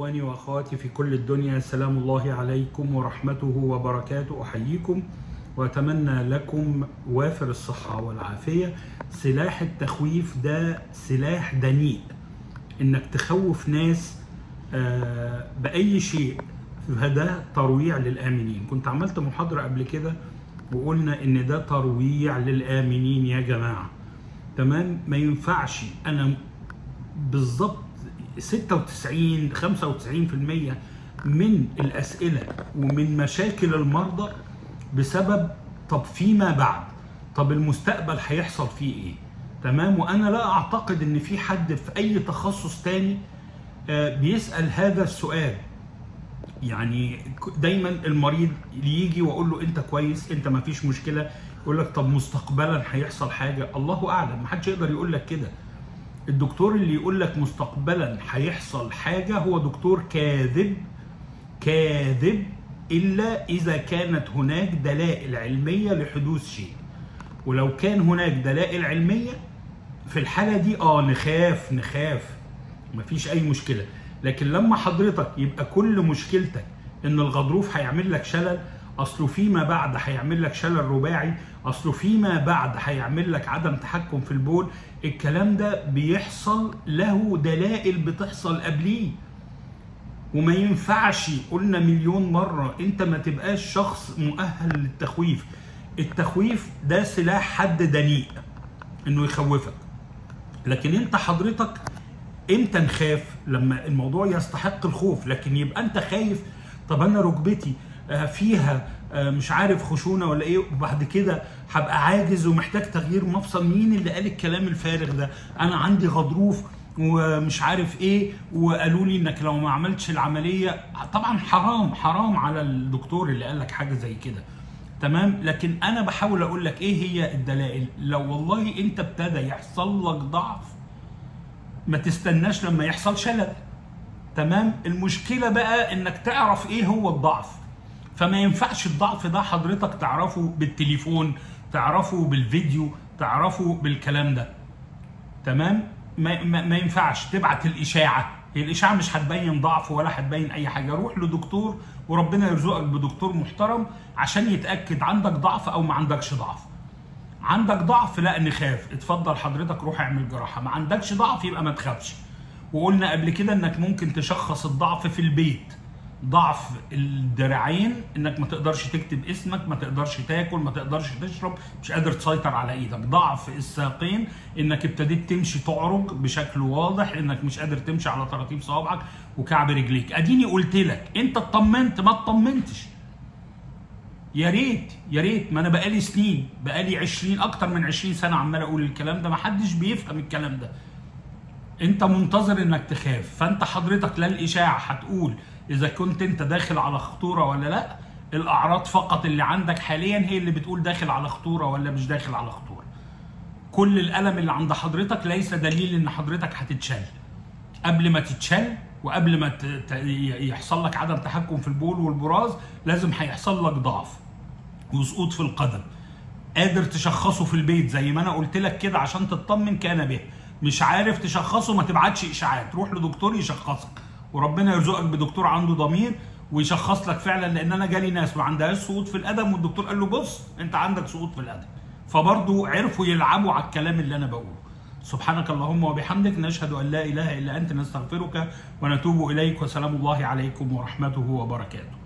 إخواني وأخواتي في كل الدنيا سلام الله عليكم ورحمته وبركاته أحييكم وأتمنى لكم وافر الصحة والعافية سلاح التخويف ده سلاح دنيء إنك تخوف ناس آه، بأي شيء فده ترويع للآمنين كنت عملت محاضرة قبل كده وقلنا إن ده ترويع للآمنين يا جماعة تمام ما ينفعش أنا بالظبط 96 95% من الاسئله ومن مشاكل المرضى بسبب طب فيما بعد طب المستقبل هيحصل فيه ايه تمام وانا لا اعتقد ان في حد في اي تخصص تاني آه، بيسال هذا السؤال يعني دايما المريض يجي واقول له انت كويس انت ما فيش مشكله يقول لك طب مستقبلا هيحصل حاجه الله اعلم محدش يقدر يقول لك كده الدكتور اللي يقول لك مستقبلا هيحصل حاجه هو دكتور كاذب كاذب الا اذا كانت هناك دلائل علميه لحدوث شيء ولو كان هناك دلائل علميه في الحاله دي اه نخاف نخاف مفيش اي مشكله لكن لما حضرتك يبقى كل مشكلتك ان الغضروف هيعمل لك شلل اصله فيما بعد هيعمل لك شلل رباعي اصله فيما بعد هيعمل لك عدم تحكم في البول الكلام ده بيحصل له دلائل بتحصل قبليه وما ينفعش قلنا مليون مرة انت ما تبقاش شخص مؤهل للتخويف التخويف ده سلاح حد دنيء انه يخوفك لكن انت حضرتك امتى نخاف لما الموضوع يستحق الخوف لكن يبقى انت خايف طب انا ركبتي آه، فيها آه، مش عارف خشونه ولا ايه وبعد كده هبقى عاجز ومحتاج تغيير مفصل مين اللي قال الكلام الفارغ ده انا عندي غضروف ومش عارف ايه وقالوا لي انك لو ما عملتش العمليه طبعا حرام حرام على الدكتور اللي قال لك حاجه زي كده تمام لكن انا بحاول اقول لك ايه هي الدلائل لو والله انت ابتدى يحصل لك ضعف ما تستناش لما يحصل شلل تمام المشكله بقى انك تعرف ايه هو الضعف فما ينفعش الضعف ده حضرتك تعرفه بالتليفون تعرفه بالفيديو تعرفه بالكلام ده تمام ما, ما, ما ينفعش تبعت الاشاعه هي الاشاعه مش هتبين ضعف ولا هتبين اي حاجه روح لدكتور وربنا يرزقك بدكتور محترم عشان يتاكد عندك ضعف او ما عندكش ضعف عندك ضعف لا نخاف اتفضل حضرتك روح اعمل جراحه ما عندكش ضعف يبقى ما تخافش وقلنا قبل كده انك ممكن تشخص الضعف في البيت ضعف الدراعين انك ما تقدرش تكتب اسمك ما تقدرش تاكل ما تقدرش تشرب مش قادر تسيطر على ايدك ضعف الساقين انك ابتديت تمشي تعرج بشكل واضح انك مش قادر تمشي على طراطيف صوابعك وكعب رجليك اديني قلت لك انت اطمنت ما اطمنتش يا ريت يا ريت ما انا بقالي سنين بقالي 20 اكتر من 20 سنه عمال اقول الكلام ده ما حدش بيفهم الكلام ده انت منتظر انك تخاف فانت حضرتك لا الاشاعه هتقول اذا كنت انت داخل على خطوره ولا لا الاعراض فقط اللي عندك حاليا هي اللي بتقول داخل على خطوره ولا مش داخل على خطوره كل الالم اللي عند حضرتك ليس دليل ان حضرتك هتتشل قبل ما تتشل وقبل ما ت- ت- يحصل لك عدم تحكم في البول والبراز لازم هيحصل لك ضعف وسقوط في القدم قادر تشخصه في البيت زي ما انا قلت لك كده عشان تطمن كان به مش عارف تشخصه ما تبعتش اشاعات روح لدكتور يشخصك وربنا يرزقك بدكتور عنده ضمير ويشخص لك فعلا لان انا جالي ناس ما عندهاش سقوط في القدم والدكتور قال له بص انت عندك سقوط في القدم فبرضه عرفوا يلعبوا على الكلام اللي انا بقوله سبحانك اللهم وبحمدك نشهد ان لا اله الا انت نستغفرك ونتوب اليك وسلام الله عليكم ورحمته وبركاته